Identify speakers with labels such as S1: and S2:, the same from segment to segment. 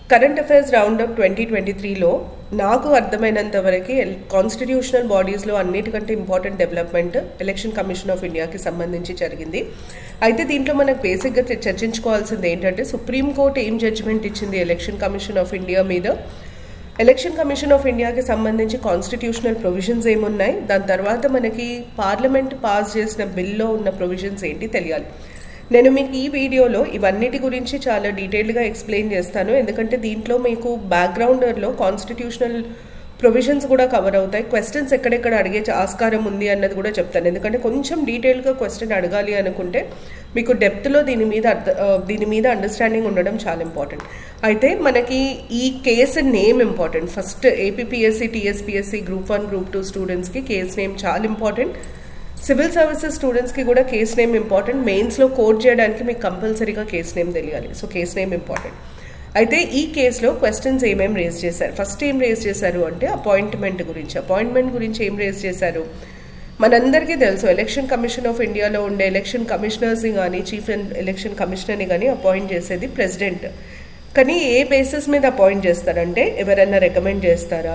S1: current affairs round up twenty twenty త్రీలో నాకు అర్థమైనంత వరకు కాన్స్టిట్యూషనల్ బాడీస్లో అన్నిటికంటే important development election commission of ఇండియాకి సంబంధించి జరిగింది అయితే దీంట్లో మనకు బేసిక్గా చర్చించుకోవాల్సింది ఏంటంటే సుప్రీంకోర్టు ఏం జడ్జిమెంట్ ఇచ్చింది ఎలక్షన్ కమిషన్ ఆఫ్ ఇండియా మీద ఎలక్షన్ కమిషన్ ఆఫ్ ఇండియాకి సంబంధించి కాన్స్టిట్యూషనల్ ప్రొవిజన్స్ ఏమున్నాయి దాని తర్వాత మనకి పార్లమెంట్ పాస్ చేసిన బిల్లో ఉన్న ప్రొవిజన్స్ ఏంటి తెలియాలి నేను మీకు ఈ వీడియోలో ఇవన్నిటి గురించి చాలా డీటెయిల్డ్గా ఎక్స్ప్లెయిన్ చేస్తాను ఎందుకంటే దీంట్లో మీకు బ్యాక్గ్రౌండర్లో కాన్స్టిట్యూషనల్ ప్రొవిజన్స్ కూడా కవర్ అవుతాయి క్వశ్చన్స్ ఎక్కడెక్కడ అడిగే ఆస్కారం ఉంది అన్నది కూడా చెప్తాను ఎందుకంటే కొంచెం డీటెయిల్గా క్వశ్చన్ అడగాలి అనుకుంటే మీకు డెప్త్లో దీని మీద అర్థ దీని మీద అండర్స్టాండింగ్ ఉండడం చాలా ఇంపార్టెంట్ అయితే మనకి ఈ case name important first APSC TSPSC group one group two స్టూడెంట్స్కి కేసు నేమ్ చాలా ఇంపార్టెంట్ సివిల్ సర్వీసెస్ స్టూడెంట్స్కి కూడా కేస్ నేమ్ ఇంపార్టెంట్ మెయిన్స్లో కోడ్ చేయడానికి మీకు కంపల్సరీగా కేస్ నేమ్ తెలియాలి సో కేస్ నేమ్ ఇంపార్టెంట్ అయితే ఈ కేసులో క్వశ్చన్స్ ఏమేమి రేజ్ చేశారు ఫస్ట్ ఏం రేజ్ చేశారు అంటే అపాయింట్మెంట్ గురించి అపాయింట్మెంట్ గురించి ఏం రేజ్ చేశారు మనందరికీ తెలుసు ఎలక్షన్ కమిషన్ ఆఫ్ ఇండియాలో ఉండే ఎలక్షన్ కమిషనర్స్ని కానీ చీఫ్ ఎలక్షన్ కమిషనర్ని కానీ అపాయింట్ చేసేది ప్రెసిడెంట్ కానీ ఏ బేసిస్ మీద అపాయింట్ చేస్తారంటే ఎవరైనా రికమెండ్ చేస్తారా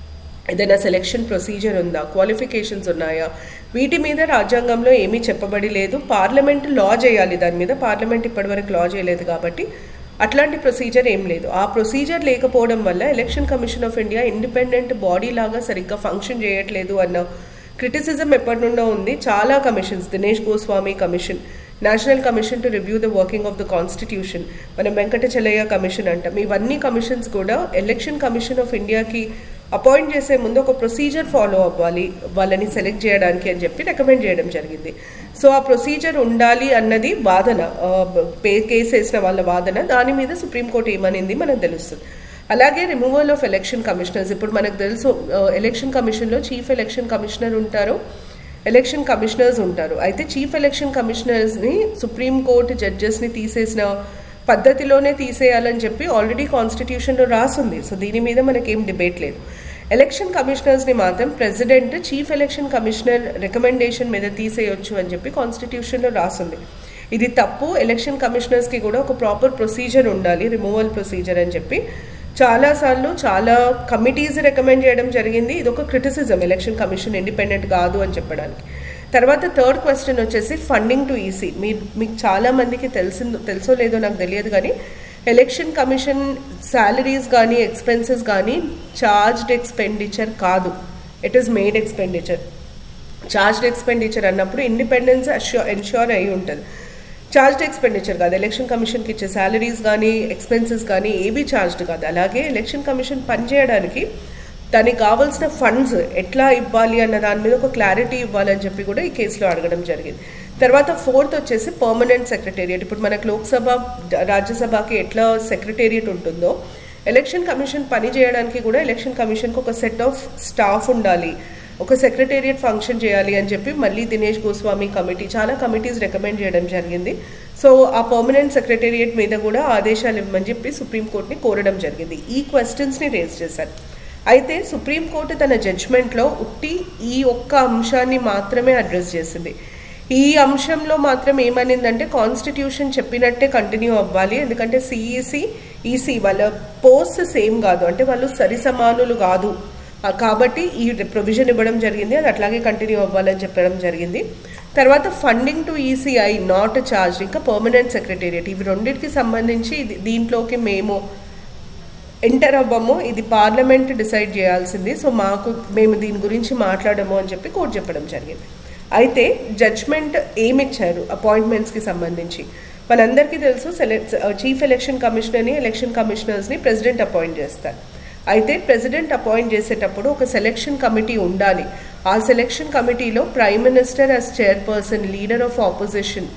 S1: ఏదైనా సెలెక్షన్ ప్రొసీజర్ ఉందా క్వాలిఫికేషన్స్ ఉన్నాయా వీటి మీద రాజ్యాంగంలో ఏమీ చెప్పబడి లేదు పార్లమెంట్ లా చేయాలి దాని మీద పార్లమెంట్ ఇప్పటివరకు లా చేయలేదు కాబట్టి అట్లాంటి ప్రొసీజర్ ఏం లేదు ఆ ప్రొసీజర్ లేకపోవడం వల్ల election commission of India independent body లాగా సరిగ్గా ఫంక్షన్ చేయట్లేదు అన్న క్రిటిసిజం ఎప్పటి నుండో ఉంది చాలా commissions Dinesh Goswami commission national commission to review the working of the constitution మనం వెంకటచలయ్య కమిషన్ అంటాం ఇవన్నీ కమిషన్స్ కూడా ఎలక్షన్ కమిషన్ ఆఫ్ ఇండియాకి అపాయింట్ చేసే ముందు ఒక ప్రొసీజర్ ఫాలో అవ్వాలి వాళ్ళని సెలెక్ట్ చేయడానికి అని చెప్పి రికమెండ్ చేయడం జరిగింది సో ఆ ప్రొసీజర్ ఉండాలి అన్నది వాదన పే కేసు వేసిన వాళ్ళ వాదన దాని మీద సుప్రీంకోర్టు ఏమనింది మనకు తెలుస్తుంది అలాగే రిమూవల్ ఆఫ్ ఎలక్షన్ కమిషనర్స్ ఇప్పుడు మనకు తెలుసు ఎలక్షన్ కమిషన్లో చీఫ్ ఎలక్షన్ కమిషనర్ ఉంటారు ఎలక్షన్ కమిషనర్స్ ఉంటారు అయితే చీఫ్ ఎలక్షన్ కమిషనర్స్ని సుప్రీంకోర్టు జడ్జెస్ని తీసేసిన పద్ధతిలోనే తీసేయాలని చెప్పి ఆల్రెడీ కాన్స్టిట్యూషన్లో రాసుంది సో దీని మీద మనకేం డిబేట్ లేదు ఎలక్షన్ కమిషనర్స్ని మాత్రం president chief election commissioner recommendation మీద తీసేయొచ్చు అని చెప్పి కాన్స్టిట్యూషన్లో రాసుంది ఇది తప్పు ఎలక్షన్ కమిషనర్స్కి కూడా ఒక ప్రాపర్ ప్రొసీజర్ ఉండాలి రిమూవల్ ప్రొసీజర్ అని చెప్పి చాలాసార్లు చాలా కమిటీస్ రికమెండ్ చేయడం జరిగింది ఇది ఒక క్రిటిసిజం ఎలక్షన్ కమిషన్ ఇండిపెండెంట్ కాదు అని చెప్పడానికి తర్వాత థర్డ్ క్వశ్చన్ వచ్చేసి ఫండింగ్ టు ఈసీ మీ మీకు చాలా మందికి తెలిసిందో తెలుసో లేదో నాకు తెలియదు కానీ ఎలక్షన్ కమిషన్ శాలరీస్ కానీ ఎక్స్పెన్సెస్ కానీ చార్జ్డ్ ఎక్స్పెండిచర్ కాదు it is made expenditure charged expenditure అన్నప్పుడు ఇండిపెండెన్స్ అష్యూర్ ఎన్ష్యూర్ అయి ఉంటుంది చార్జ్డ్ ఎక్స్పెండిచర్ కాదు ఎలక్షన్ కమిషన్కి ఇచ్చే శాలరీస్ కానీ ఎక్స్పెన్సెస్ కానీ ఏవి చార్జ్డ్ కాదు అలాగే ఎలక్షన్ కమిషన్ పనిచేయడానికి దానికి కావాల్సిన ఫండ్స్ ఎట్లా ఇవ్వాలి అన్న దాని మీద ఒక క్లారిటీ ఇవ్వాలని చెప్పి కూడా ఈ కేసులో అడగడం జరిగింది తర్వాత ఫోర్త్ వచ్చేసి పర్మనెంట్ సెక్రటేరియట్ ఇప్పుడు మనకు లోక్సభ రాజ్యసభకి ఎట్లా సెక్రటేరియట్ ఉంటుందో ఎలక్షన్ కమిషన్ పని చేయడానికి కూడా ఎలక్షన్ కమిషన్కి ఒక సెట్ ఆఫ్ స్టాఫ్ ఉండాలి ఒక సెక్రటేరియట్ ఫంక్షన్ చేయాలి అని చెప్పి మళ్ళీ దినేష్ గోస్వామి కమిటీ చాలా కమిటీస్ రికమెండ్ చేయడం జరిగింది సో ఆ పర్మనెంట్ సెక్రటేరియట్ మీద కూడా ఆదేశాలు ఇవ్వమని చెప్పి సుప్రీంకోర్టుని కోరడం జరిగింది ఈ క్వశ్చన్స్ని రేజ్ చేశారు అయితే సుప్రీంకోర్టు తన జడ్జ్మెంట్లో ఉట్టి ఈ ఒక్క అంశాన్ని మాత్రమే అడ్రస్ చేసింది ఈ అంశంలో మాత్రం ఏమనిందంటే కాన్స్టిట్యూషన్ చెప్పినట్టే కంటిన్యూ అవ్వాలి ఎందుకంటే సిఈసి ఈసీ వాళ్ళ పోస్ట్ సేమ్ కాదు అంటే వాళ్ళు సరి సమానులు కాదు కాబట్టి ఈ ప్రొవిజన్ ఇవ్వడం జరిగింది అది అట్లాగే కంటిన్యూ అవ్వాలని చెప్పడం జరిగింది తర్వాత funding to ECI not charge ఇంకా పర్మనెంట్ సెక్రటేరియట్ ఇవి రెండింటికి సంబంధించి దీంట్లోకి మేము ఎంటర్ అవ్వము ఇది పార్లమెంట్ డిసైడ్ చేయాల్సింది సో మాకు మేము దీని గురించి మాట్లాడము అని చెప్పి కోర్టు చెప్పడం జరిగింది అయితే జడ్జ్మెంట్ ఏమిచ్చారు అపాయింట్మెంట్స్కి సంబంధించి మనందరికీ తెలుసు సెలెక్ట్ చీఫ్ ఎలక్షన్ కమిషనర్ని ఎలక్షన్ కమిషనర్స్ని ప్రెసిడెంట్ అపాయింట్ చేస్తారు అయితే ప్రెసిడెంట్ అపాయింట్ చేసేటప్పుడు ఒక సెలెక్షన్ కమిటీ ఉండాలి ఆ సెలెక్షన్ కమిటీలో prime minister as chairperson leader of opposition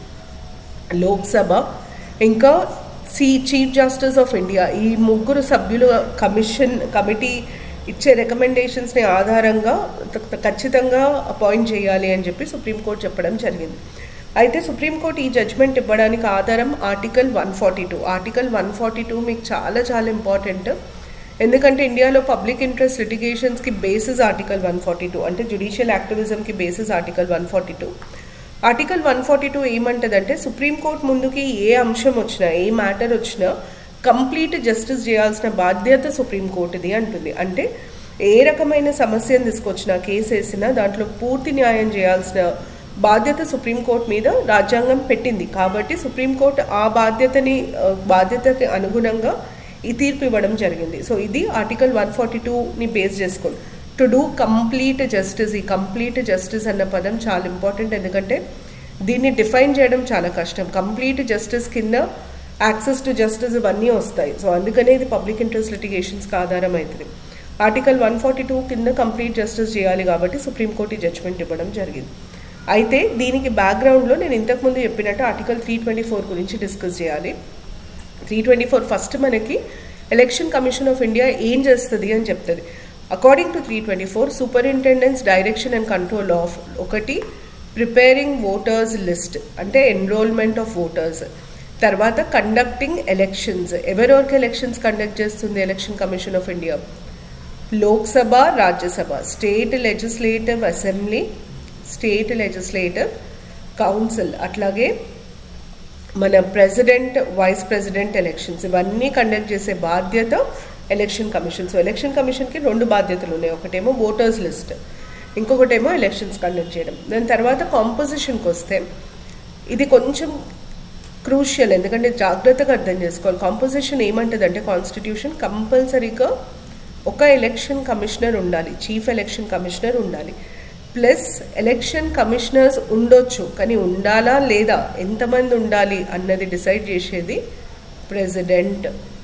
S1: Lok Sabha ఇంకా C chief justice of India ఈ ముగ్గురు సభ్యులు కమిషన్ కమిటీ ఇచ్చే రికమెండేషన్స్ని ఆధారంగా ఖచ్చితంగా అపాయింట్ చేయాలి అని చెప్పి సుప్రీంకోర్టు చెప్పడం జరిగింది అయితే సుప్రీంకోర్టు ఈ జడ్జ్మెంట్ ఇవ్వడానికి ఆధారం article one forty two article one forty two మీకు చాలా చాలా ఇంపార్టెంట్ ఎందుకంటే ఇండియాలో పబ్లిక్ ఇంట్రెస్ట్ లిటిగేషన్స్కి basis article one forty two అంటే జుడిషియల్ యాక్టివిజంకి basis article one forty two article one forty two ఏమంటదంటే సుప్రీంకోర్టు ముందుకి ఏ అంశం వచ్చినా ఏ మ్యాటర్ వచ్చినా కంప్లీట్ జస్టిస్ చేయాల్సిన బాధ్యత సుప్రీంకోర్టుది అంటుంది అంటే ఏ రకమైన సమస్యను తీసుకొచ్చినా కేసు వేసినా దాంట్లో పూర్తి న్యాయం చేయాల్సిన బాధ్యత సుప్రీంకోర్టు మీద రాజ్యాంగం పెట్టింది కాబట్టి సుప్రీంకోర్టు ఆ బాధ్యతని ఆ, బాధ్యతకి అనుగుణంగా ఈ తీర్పు ఇవ్వడం జరిగింది సో ఇది ఆర్టికల్ వన్ ఫార్టీ టూని బేస్ చేసుకొని టు డూ కంప్లీట్ జస్టిస్ ఈ కంప్లీట్ జస్టిస్ అన్న పదం చాలా ఇంపార్టెంట్ ఎందుకంటే దీన్ని డిఫైన్ చేయడం చాలా కష్టం కంప్లీట్ జస్టిస్ కింద యాక్సెస్ టు జస్టిస్ ఇవన్నీ వస్తాయి సో అందుకనే ఇది పబ్లిక్ ఇంట్రెస్ట్ లిటిగేషన్స్కి ఆధారం అవుతుంది ఆర్టికల్ వన్ ఫార్టీ టూ కింద కంప్లీట్ జస్టిస్ చేయాలి కాబట్టి సుప్రీంకోర్టు ఈ జడ్జ్మెంట్ ఇవ్వడం జరిగింది అయితే దీనికి బ్యాక్గ్రౌండ్లో నేను ఇంతకుముందు చెప్పినట్టు ఆర్టికల్ త్రీ ట్వంటీ ఫోర్ గురించి డిస్కస్ చేయాలి త్రీ ట్వంటీ ఫోర్ ఫస్ట్ మనకి ఎలక్షన్ కమిషన్ ఆఫ్ ఇండియా ఏం చేస్తుంది అని చెప్తుంది according to three twenty four superintendents direction and control of ఒకటి ప్రిపేరింగ్ ఓటర్స్ లిస్ట్ అంటే ఎన్రోల్మెంట్ ఆఫ్ ఓటర్స్ తర్వాత కండక్టింగ్ ఎలక్షన్స్ ఎవరెవరికి ఎలక్షన్స్ కండక్ట్ చేస్తుంది election commission of India Lok Sabha Rajya Sabha state legislative assembly state legislative council అట్లాగే మన ప్రెసిడెంట్ వైస్ ప్రెసిడెంట్ ఎలక్షన్స్ ఇవన్నీ conduct చేసే బాధ్యత ఎలక్షన్ కమిషన్ సో ఎలక్షన్ కమిషన్కి రెండు బాధ్యతలు ఉన్నాయి ఒకటేమో ఓటర్స్ లిస్ట్ ఇంకొకటేమో ఎలక్షన్స్ కండక్ట్ చేయడం దాని తర్వాత కాంపోజిషన్కి వస్తే ఇది కొంచెం క్రూషియల్ ఎందుకంటే జాగ్రత్తగా అర్థం చేసుకోవాలి కాంపోజిషన్ ఏమంటుందంటే కాన్స్టిట్యూషన్ కంపల్సరీగా ఒక ఎలక్షన్ కమిషనర్ ఉండాలి చీఫ్ ఎలక్షన్ కమిషనర్ ఉండాలి ప్లస్ ఎలక్షన్ కమిషనర్స్ ఉండొచ్చు కానీ ఉండాలా లేదా ఎంతమంది ఉండాలి అన్నది డిసైడ్ చేసేది president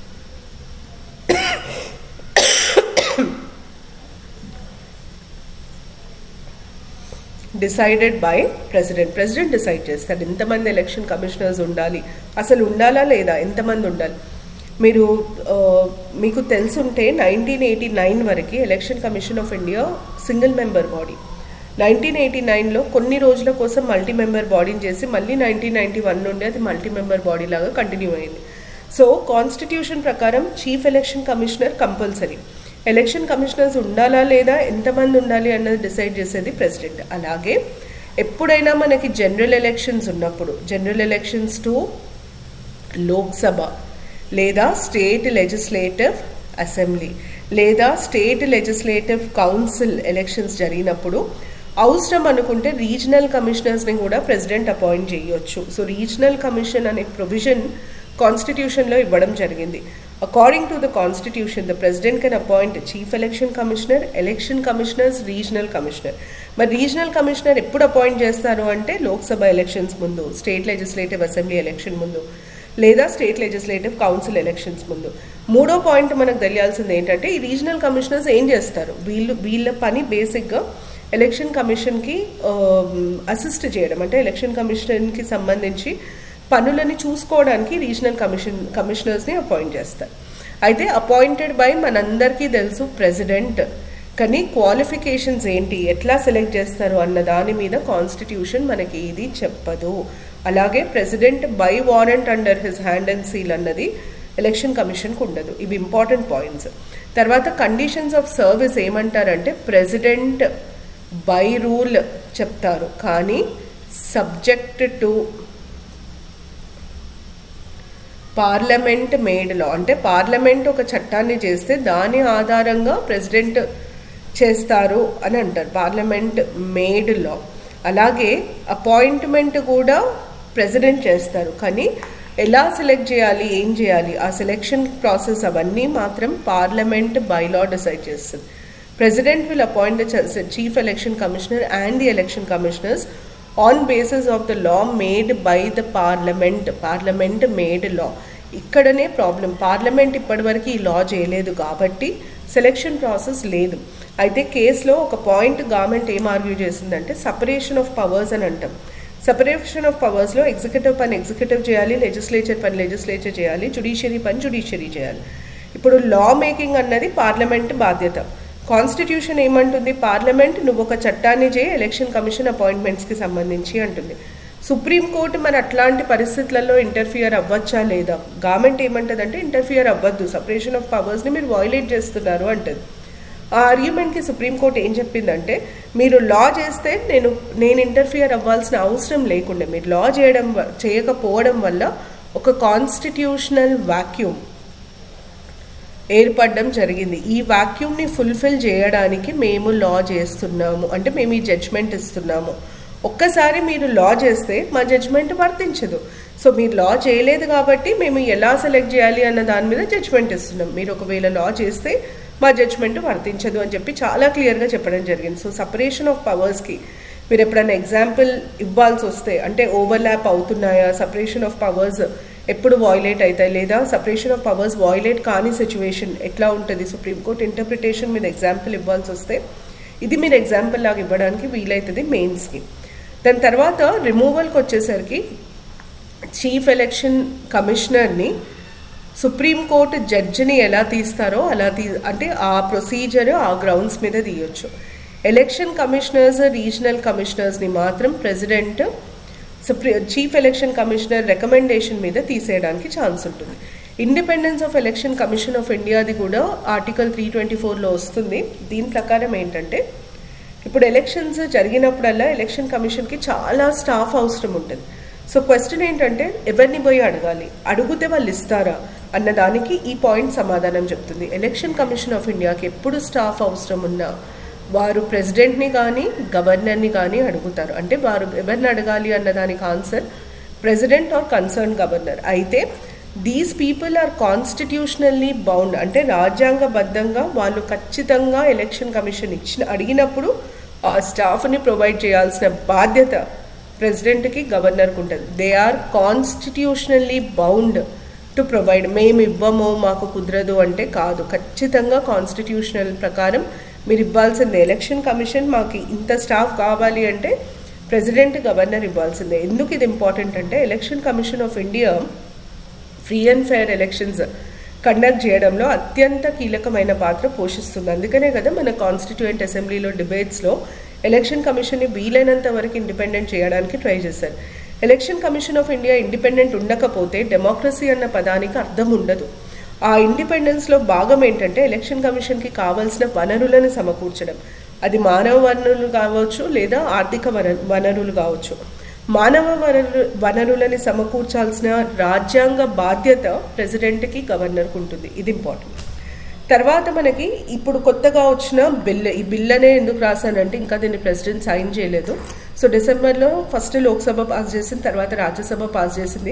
S1: decided by president president decide చేస్తాడు ఎంతమంది ఎలక్షన్ కమిషనర్స్ ఉండాలి అసలు ఉండాలా లేదా ఎంతమంది ఉండాలి మీరు ఆ, మీకు తెలుసుంటే నైన్టీన్ ఎయిటీ నైన్ వరకు election commission of India single member body nineteen eighty నైన్లో కొన్ని రోజుల కోసం మల్టీ మెంబర్ బాడీని చేసి మళ్ళీ నైన్టీన్ నైన్టీ వన్ నుండి అది మల్టీ మెంబర్ బాడీ లాగా కంటిన్యూ అయింది సో కాన్స్టిట్యూషన్ ప్రకారం chief election commissioner compulsory election commissioners ఉండాలా లేదా ఎంతమంది ఉండాలి అన్నది డిసైడ్ చేసేది ప్రెసిడెంట్ అలాగే ఎప్పుడైనా మనకి జనరల్ ఎలక్షన్స్ ఉన్నప్పుడు జనరల్ ఎలక్షన్స్ టు లోక్సభ లేదా స్టేట్ లెజిస్లేటివ్ అసెంబ్లీ లేదా స్టేట్ లెజిస్లేటివ్ కౌన్సిల్ ఎలక్షన్స్ జరిగినప్పుడు అవసరం అనుకుంటే రీజనల్ కమిషనర్స్ని కూడా ప్రెసిడెంట్ అపాయింట్ చేయొచ్చు సో రీజనల్ కమిషన్ అనే ప్రొవిజన్ కాన్స్టిట్యూషన్లో ఇవ్వడం జరిగింది according to the constitution the president can appoint chief election commissioner election commissioners regional commissioner మరి రీజనల్ కమిషనర్ ఎప్పుడు అపాయింట్ చేస్తారు అంటే లోక్సభ ఎలక్షన్స్ ముందు స్టేట్ లెజిస్లేటివ్ అసెంబ్లీ ఎలక్షన్ ముందు లేదా స్టేట్ లెజిస్లేటివ్ కౌన్సిల్ ఎలక్షన్స్ ముందు మూడో పాయింట్ మనకు తెలియాల్సింది ఏంటంటే ఈ రీజనల్ కమిషనర్స్ ఏం చేస్తారు వీళ్ళు వీళ్ళ పని బేసిక్గా ఎలక్షన్ కమిషన్కి అసిస్ట్ చేయడం అంటే ఎలక్షన్ కమిషన్కి సంబంధించి పనులని చూసుకోవడానికి రీజనల్ కమిషన్ కమిషనర్స్ని అపాయింట్ చేస్తారు అయితే అపాయింటెడ్ బై మనందరికీ తెలుసు ప్రెసిడెంట్ కానీ క్వాలిఫికేషన్స్ ఏంటి ఎట్లా సెలెక్ట్ చేస్తారు అన్న దాని మీద కాన్స్టిట్యూషన్ మనకి ఇది చెప్పదు అలాగే president by warrant under his hand and seal అన్నది ఎలక్షన్ కమిషన్కి ఉండదు ఇవి ఇంపార్టెంట్ పాయింట్స్ తర్వాత కండిషన్స్ ఆఫ్ సర్వీస్ ఏమంటారంటే ప్రెసిడెంట్ బై రూల్ చెప్తారు కానీ subject to parliament made law అంటే పార్లమెంట్ ఒక చట్టాన్ని చేస్తే దాని ఆధారంగా ప్రెసిడెంట్ చేస్తారు అని అంటారు పార్లమెంట్ మేడ్ లా అలాగే అపాయింట్మెంట్ కూడా ప్రెసిడెంట్ చేస్తారు కానీ ఎలా సెలెక్ట్ చేయాలి ఏం చేయాలి ఆ సెలెక్షన్ ప్రాసెస్ అవన్నీ మాత్రం పార్లమెంట్ బైలా డిసైడ్ చేస్తుంది president will appoint the chief election commissioner and the election commissioners on basis of the law made by the parliament parliament made law ఇక్కడనే ప్రాబ్లం పార్లమెంట్ ఇప్పటివరకు ఈ లా చేయలేదు కాబట్టి సెలెక్షన్ ప్రాసెస్ లేదు అయితే కేసులో ఒక పాయింట్ గవర్నమెంట్ ఏం ఆర్గ్యూ చేసిందంటే సపరేషన్ ఆఫ్ పవర్స్ అని అంటాం సపరేషన్ ఆఫ్ పవర్స్లో ఎగ్జిక్యూటివ్ పని ఎగ్జిక్యూటివ్ చేయాలి లెజిస్లేచర్ పని లెజిస్లేచర్ చేయాలి జుడిషియరీ పని జుడిషియరీ చేయాలి ఇప్పుడు లా మేకింగ్ అన్నది పార్లమెంట్ బాధ్యత కాన్స్టిట్యూషన్ ఏమంటుంది పార్లమెంట్ నువ్వు ఒక చట్టాన్ని చేయి ఎలక్షన్ కమిషన్ అపాయింట్మెంట్స్కి సంబంధించి అంటుంది సుప్రీంకోర్టు మరి అట్లాంటి పరిస్థితులలో ఇంటర్ఫియర్ అవ్వచ్చా లేదా గవర్నమెంట్ ఏమంటుందంటే ఇంటర్ఫియర్ అవ్వద్దు సపరేషన్ ఆఫ్ పవర్స్ని మీరు వైలేట్ చేస్తున్నారు అంటుంది ఆ ఆర్గ్యుమెంట్కి సుప్రీంకోర్టు ఏం చెప్పిందంటే మీరు లా చేస్తే నేను నేను ఇంటర్ఫియర్ అవ్వాల్సిన అవసరం లేకుండా మీరు లా చేయడం వ- చేయకపోవడం వల్ల ఒక కాన్స్టిట్యూషనల్ వాక్యూమ్ ఏర్పడడం జరిగింది ఈ వాక్యూమ్ని ఫుల్ఫిల్ చేయడానికి మేము లా చేస్తున్నాము అంటే మేము ఈ జడ్జ్మెంట్ ఇస్తున్నాము ఒక్కసారి మీరు లా చేస్తే మా జడ్జ్మెంట్ వర్తించదు సో మీరు లా చేయలేదు కాబట్టి మేము ఎలా సెలెక్ట్ చేయాలి అన్న దాని మీద జడ్జ్మెంట్ ఇస్తున్నాం మీరు ఒకవేళ లా చేస్తే మా జడ్జ్మెంట్ వర్తించదు అని చెప్పి చాలా క్లియర్గా చెప్పడం జరిగింది సో సపరేషన్ ఆఫ్ పవర్స్కి మీరు ఎప్పుడైనా ఎగ్జాంపుల్ ఇవ్వాల్సి వస్తే అంటే ఓవర్లాప్ అవుతున్నాయా సపరేషన్ ఆఫ్ పవర్స్ ఎప్పుడు వాయిలేట్ అవుతాయి లేదా సపరేషన్ ఆఫ్ పవర్స్ వాయిలేట్ కాని సిచ్యువేషన్ ఎట్లా ఉంటుంది సుప్రీంకోర్టు ఇంటర్ప్రిటేషన్ మీద ఎగ్జాంపుల్ ఇవ్వాల్సి వస్తే ఇది మీరు ఎగ్జాంపుల్ లాగా ఇవ్వడానికి వీలవుతుంది మెయిన్స్కి దాని తర్వాత రిమూవల్కి వచ్చేసరికి చీఫ్ ఎలక్షన్ కమిషనర్ని సుప్రీంకోర్టు జడ్జిని ఎలా తీస్తారో అలా తీ అంటే ఆ ప్రొసీజర్ ఆ గ్రౌండ్స్ మీద తీయొచ్చు ఎలక్షన్ కమిషనర్స్ రీజనల్ కమిషనర్స్ని మాత్రం ప్రెసిడెంట్ సుప్రీ చీఫ్ ఎలక్షన్ కమిషనర్ రికమెండేషన్ మీద తీసేయడానికి ఛాన్స్ ఉంటుంది independence of election commission of ఇండియాది కూడా ఆర్టికల్ త్రీ ట్వంటీ ఫోర్లో వస్తుంది దీని ప్రకారం ఏంటంటే ఇప్పుడు ఎలక్షన్స్ జరిగినప్పుడల్లా ఎలక్షన్ కమిషన్కి చాలా స్టాఫ్ అవసరం ఉంటుంది సో క్వశ్చన్ ఏంటంటే ఎవరిని పోయి అడగాలి అడిగితే వాళ్ళు ఇస్తారా అన్న దానికి ఈ పాయింట్ సమాధానం చెప్తుంది ఎలక్షన్ కమిషన్ ఆఫ్ ఇండియాకి ఎప్పుడు స్టాఫ్ అవసరం ఉన్నా వారు ప్రెసిడెంట్ని కానీ గవర్నర్ని కానీ అడుగుతారు అంటే వారు ఎవరిని అడగాలి అన్న దానికి answer president are concern governor అయితే these people are constitutionally bound అంటే రాజ్యాంగబద్ధంగా వాళ్ళు ఖచ్చితంగా ఎలక్షన్ కమిషన్ ఇచ్చిన అడిగినప్పుడు ఆ స్టాఫ్ని ప్రొవైడ్ చేయాల్సిన బాధ్యత ప్రెసిడెంట్కి గవర్నర్కి ఉంటుంది they are constitutionally bound to provide మేము ఇవ్వము మాకు కుదరదు అంటే కాదు ఖచ్చితంగా కాన్స్టిట్యూషనల్ ప్రకారం మీరు ఇవ్వాల్సిందే ఎలక్షన్ కమిషన్ మాకు ఇంత స్టాఫ్ కావాలి అంటే ప్రెసిడెంట్ గవర్నర్ ఇవ్వాల్సిందే ఎందుకు ఇది ఇంపార్టెంట్ అంటే election commission of India free and fair elections conduct చేయడంలో అత్యంత కీలకమైన పాత్ర పోషిస్తుంది అందుకనే కదా మన కాన్స్టిట్యూయెంట్ అసెంబ్లీలో డిబేట్స్లో ఎలక్షన్ కమిషన్ని వీలైనంత వరకు ఇండిపెండెంట్ చేయడానికి ట్రై చేశారు election commission of India independent ఉండకపోతే డెమోక్రసీ అన్న పదానికి అర్థం ఉండదు ఆ ఇండిపెండెన్స్లో భాగం ఏంటంటే ఎలక్షన్ కమిషన్కి కావాల్సిన వనరులను సమకూర్చడం అది మానవ వనరులు కావచ్చు లేదా ఆర్థిక వన వనరులు కావచ్చు మానవ వనరు వనరులని సమకూర్చాల్సిన రాజ్యాంగ బాధ్యత ప్రెసిడెంట్కి గవర్నర్కి ఉంటుంది ఇది ఇంపార్టెంట్ తర్వాత మనకి ఇప్పుడు కొత్తగా వచ్చిన బిల్ ఈ బిల్ అనే ఎందుకు రాశానంటే ఇంకా దీన్ని ప్రెసిడెంట్ సైన్ చేయలేదు సో డిసెంబర్లో ఫస్ట్ లోక్సభ పాస్ చేసిన తర్వాత రాజ్యసభ పాస్ చేసింది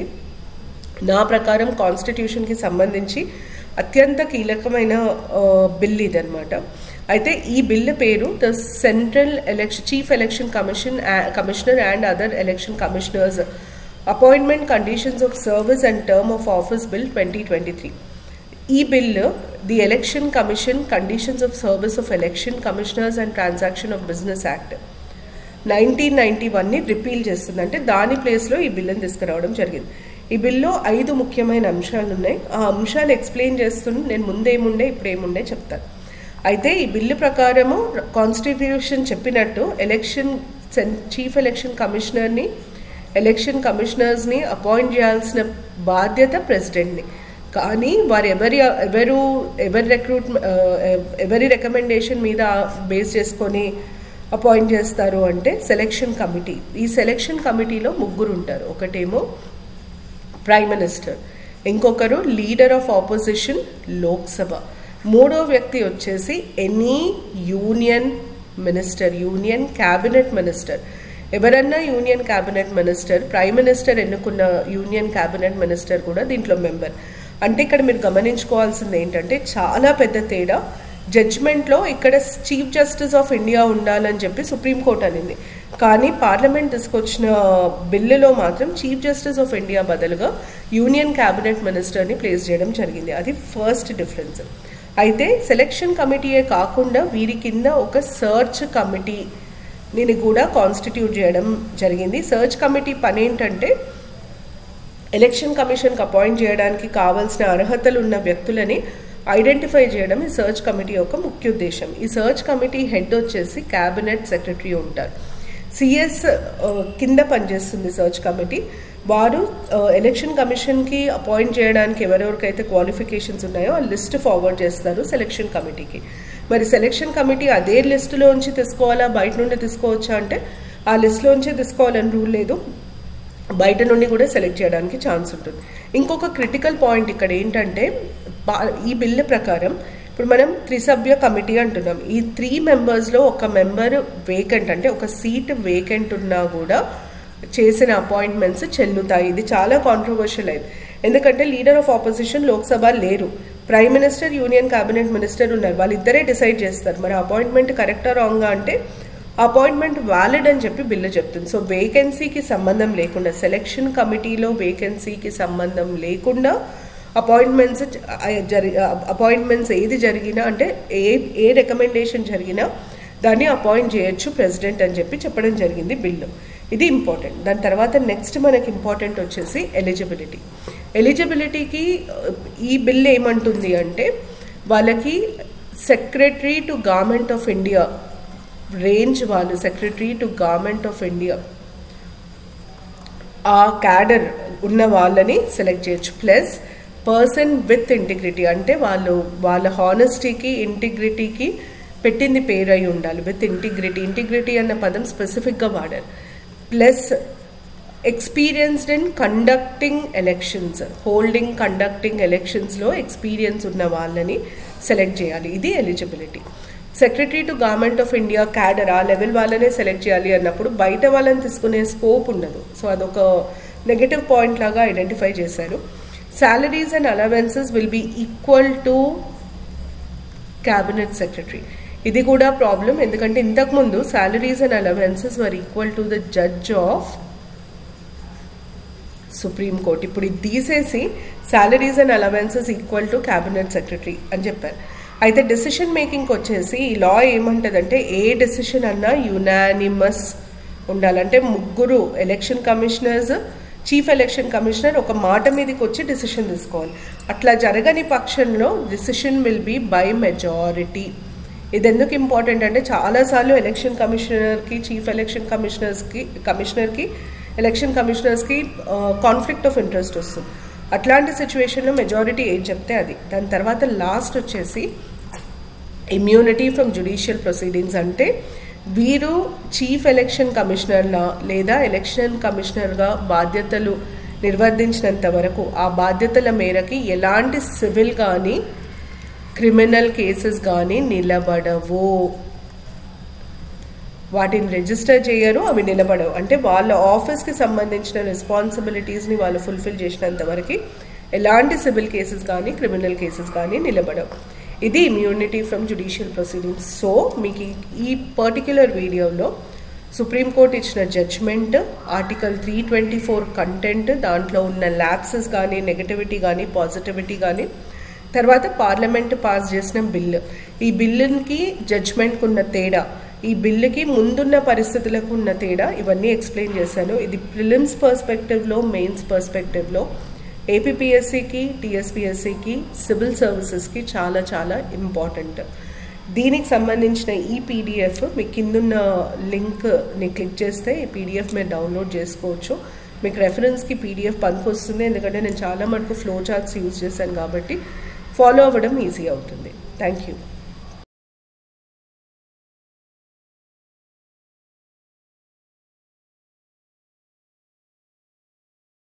S1: నా ప్రకారం కాన్స్టిట్యూషన్కి సంబంధించి అత్యంత కీలకమైన బిల్ ఇదనమాట అయితే ఈ బిల్లు పేరు the central election chief election commission commissioner and other election commissioners appointment conditions of service and term of office bill twenty twenty three ఈ bill the election commission conditions of service of election commissioners and transaction of business act nineteen ninety వన్ని repeal చేస్తుంది అంటే దాని ప్లేస్లో ఈ బిల్లుని తీసుకురావడం జరిగింది ఈ బిల్లో ఐదు ముఖ్యమైన అంశాలు ఉన్నాయి ఆ అంశాలు ఎక్స్ప్లెయిన్ చేస్తున్న నేను ముందేముండే ఇప్పుడు ఏముండే చెప్తాను అయితే ఈ బిల్లు ప్రకారము కాన్స్టిట్యూషన్ చెప్పినట్టు ఎలక్షన్ చీఫ్ ఎలక్షన్ కమిషనర్ని ఎలక్షన్ కమిషనర్స్ని అపాయింట్ చేయాల్సిన బాధ్యత ప్రెసిడెంట్ని కానీ వారు ఎవరి ఎవరు ఎవరి రిక్రూట్ ఎవరి రికమెండేషన్ మీద బేస్ చేసుకొని అపాయింట్ చేస్తారు అంటే సెలెక్షన్ కమిటీ ఈ సెలెక్షన్ కమిటీలో ముగ్గురు ఉంటారు ఒకటేమో ప్రైమ్ మినిస్టర్ ఇంకొకరు లీడర్ ఆఫ్ ఆపోజిషన్ లోక్సభ మూడో వ్యక్తి వచ్చేసి any union minister union cabinet minister ఎవరన్నా union cabinet minister prime minister ఎన్నుకున్న యూనియన్ క్యాబినెట్ మినిస్టర్ కూడా దీంట్లో మెంబర్ అంటే ఇక్కడ మీరు గమనించుకోవాల్సింది ఏంటంటే చాలా పెద్ద తేడా జడ్జ్మెంట్లో ఇక్కడ చీఫ్ జస్టిస్ ఆఫ్ ఇండియా ఉండాలని చెప్పి సుప్రీంకోర్టు అనింది కానీ పార్లమెంట్ తీసుకొచ్చిన బిల్లులో మాత్రం చీఫ్ జస్టిస్ ఆఫ్ ఇండియా బదులుగా యూనియన్ క్యాబినెట్ మినిస్టర్ని ప్లేస్ చేయడం జరిగింది అది ఫస్ట్ డిఫరెన్స్ అయితే సెలెక్షన్ కమిటీయే కాకుండా వీరి కింద ఒక సర్చ్ కమిటీ దీన్ని కూడా కాన్స్టిట్యూట్ చేయడం జరిగింది సర్చ్ కమిటీ పని ఏంటంటే ఎలక్షన్ కమిషన్కి అపాయింట్ చేయడానికి కావాల్సిన అర్హతలు ఉన్న వ్యక్తులని ఐడెంటిఫై చేయడం ఈ సర్చ్ కమిటీ యొక్క ముఖ్య ఉద్దేశం ఈ సర్చ్ కమిటీ హెడ్ వచ్చేసి క్యాబినెట్ సెక్రటరీ ఉంటారు సిఎస్ కింద పనిచేస్తుంది సర్చ్ కమిటీ వారు ఎలక్షన్ కమిషన్కి అపాయింట్ చేయడానికి ఎవరెవరికైతే క్వాలిఫికేషన్స్ ఉన్నాయో ఆ లిస్ట్ ఫార్వర్డ్ చేస్తారు సెలక్షన్ కమిటీకి మరి సెలక్షన్ కమిటీ అదే లిస్టులోంచి తీసుకోవాలా బయట నుండి తీసుకోవచ్చా అంటే ఆ లిస్టులోంచి తీసుకోవాలని రూల్ లేదు బయట నుండి కూడా సెలెక్ట్ చేయడానికి ఛాన్స్ ఉంటుంది ఇంకొక క్రిటికల్ పాయింట్ ఇక్కడ ఏంటంటే బా- ఈ బిల్లు ప్రకారం ఇప్పుడు మనం త్రిసభ్య కమిటీ అంటున్నాం ఈ త్రీ మెంబర్స్లో ఒక మెంబర్ వేకెంట్ అంటే ఒక సీట్ వేకెంట్ ఉన్నా కూడా చేసిన అపాయింట్మెంట్స్ చెల్లుతాయి ఇది చాలా కాంట్రవర్షియల్ అయింది ఎందుకంటే లీడర్ ఆఫ్ ఆపోజిషన్ లోక్సభ లేరు prime minister union cabinet minister ఉన్నారు వాళ్ళిద్దరే డిసైడ్ చేస్తారు మరి అపాయింట్మెంట్ కరెక్టా రాంగా అంటే అపాయింట్మెంట్ వ్యాలిడ్ అని చెప్పి బిల్లు చెప్తుంది సో వేకెన్సీకి సంబంధం లేకుండా సెలెక్షన్ కమిటీలో వేకెన్సీకి సంబంధం లేకుండా అపాయింట్మెంట్స్ జరి అపాయింట్మెంట్స్ ఏది జరిగినా అంటే ఏ ఏ రికమెండేషన్ జరిగినా దాన్ని అపాయింట్ చేయొచ్చు ప్రెసిడెంట్ అని చెప్పి చెప్పడం జరిగింది బిల్లు ఇది ఇంపార్టెంట్ దాని తర్వాత నెక్స్ట్ మనకి ఇంపార్టెంట్ వచ్చేసి ఎలిజిబిలిటీ ఎలిజిబిలిటీకి ఈ బిల్ ఏమంటుంది అంటే వాళ్ళకి secretary to government of India range వాళ్ళు secretary to government of India ఆ క్యాడర్ ఉన్న వాళ్ళని సెలెక్ట్ చేయొచ్చు ప్లస్ పర్సన్ విత్ ఇంటిగ్రిటీ అంటే వాళ్ళు వాళ్ళ హానెస్టీకి ఇంటిగ్రిటీకి పెట్టింది పేరు అయి ఉండాలి విత్ ఇంటిగ్రిటీ ఇంటిగ్రిటీ అన్న పదం స్పెసిఫిక్గా వాడారు plus experienced in conducting elections holding conducting ఎలక్షన్స్లో ఎక్స్పీరియన్స్ ఉన్న వాళ్ళని సెలెక్ట్ చేయాలి ఇది eligibility secretary to government of India cadre ఆ లెవెల్ వాళ్ళనే సెలెక్ట్ చేయాలి అన్నప్పుడు బయట వాళ్ళని తీసుకునే స్కోప్ ఉండదు సో అదొక నెగటివ్ పాయింట్ లాగా ఐడెంటిఫై చేశారు salaries and allowances will be equal to cabinet secretary ఇది కూడా ప్రాబ్లం ఎందుకంటే ఇంతకుముందు salaries and allowances were equal to the judge of supreme court ఇప్పుడు ఇది తీసేసి salaries and allowances equal to cabinet secretary అని చెప్పారు అయితే డెసిషన్ మేకింగ్కి వచ్చేసి ఈ లా ఏమంటదంటే ఏ డెసిషన్ అన్నా యునానిమస్ ఉండాలంటే ముగ్గురు election commissioners chief election commissioner ఒక మాట మీదకి వచ్చి డెసిషన్ తీసుకోవాలి అట్లా జరగని పక్షంలో decision will be by majority ఇది ఎందుకు ఇంపార్టెంట్ అంటే చాలాసార్లు ఎలక్షన్ కమిషనర్కి చీఫ్ ఎలక్షన్ కమిషనర్స్కి కమిషనర్కి ఎలక్షన్ కమిషనర్స్కి కాన్ఫ్లిక్ట్ ఆఫ్ ఇంట్రెస్ట్ వస్తుంది అట్లాంటి సిచ్యువేషన్లో మెజారిటీ ఏం చెప్తే అది దాని తర్వాత లాస్ట్ వచ్చేసి ఇమ్యూనిటీ ఫ్రమ్ జుడిషియల్ ప్రొసీడింగ్స్ అంటే వీరు చీఫ్ ఎలక్షన్ కమిషనర్లా లేదా ఎలక్షన్ కమిషనర్గా బాధ్యతలు నిర్వర్తించినంత వరకు ఆ బాధ్యతల మేరకి ఎలాంటి సివిల్ కానీ క్రిమినల్ కేసెస్ కానీ నిలబడవు వాటిని రిజిస్టర్ చేయరు అవి నిలబడవు అంటే వాళ్ళ ఆఫీస్కి సంబంధించిన రెస్పాన్సిబిలిటీస్ని వాళ్ళు ఫుల్ఫిల్ చేసినంత వరకు ఎలాంటి సివిల్ కేసెస్ కానీ క్రిమినల్ కేసెస్ కానీ నిలబడవు ఇది immunity from judicial proceedings so మీకు ఈ- ఈ పర్టిక్యులర్ వీడియోలో సుప్రీంకోర్టు ఇచ్చిన judgment article three twenty four content దాంట్లో ఉన్న ల్యాప్సెస్ కానీ నెగటివిటీ కానీ పాజిటివిటీ కానీ తర్వాత పార్లమెంట్ పాస్ చేసిన బిల్లు ఈ బిల్లుకి జడ్జ్మెంట్కి ఉన్న తేడా ఈ బిల్లుకి ముందున్న పరిస్థితులకు ఉన్న తేడా ఇవన్నీ ఎక్స్ప్లెయిన్ చేశాను ఇది ప్రిలిమ్స్ పర్స్పెక్టివ్లో మెయిన్స్ పర్స్పెక్టివ్లో ఏపీపీఎస్సికి టీఎస్పీఎస్సికి సివిల్ సర్వీసెస్కి చాలా చాలా ఇంపార్టెంట్ దీనికి సంబంధించిన ఈ పీడిఎఫ్ మీ కిందున్న లింక్ని క్లిక్ చేస్తే ఈ పీడిఎఫ్ మీరు డౌన్లోడ్ చేసుకోవచ్చు మీకు రెఫరెన్స్కి పీడిఎఫ్ పనికొస్తుంది ఎందుకంటే నేను చాలా మటుకు ఫ్లో చార్ట్స్ యూజ్ చేశాను కాబట్టి ఫాలో అవ్వడం ఈజీ అవుతుంది థ్యాంక్ యూ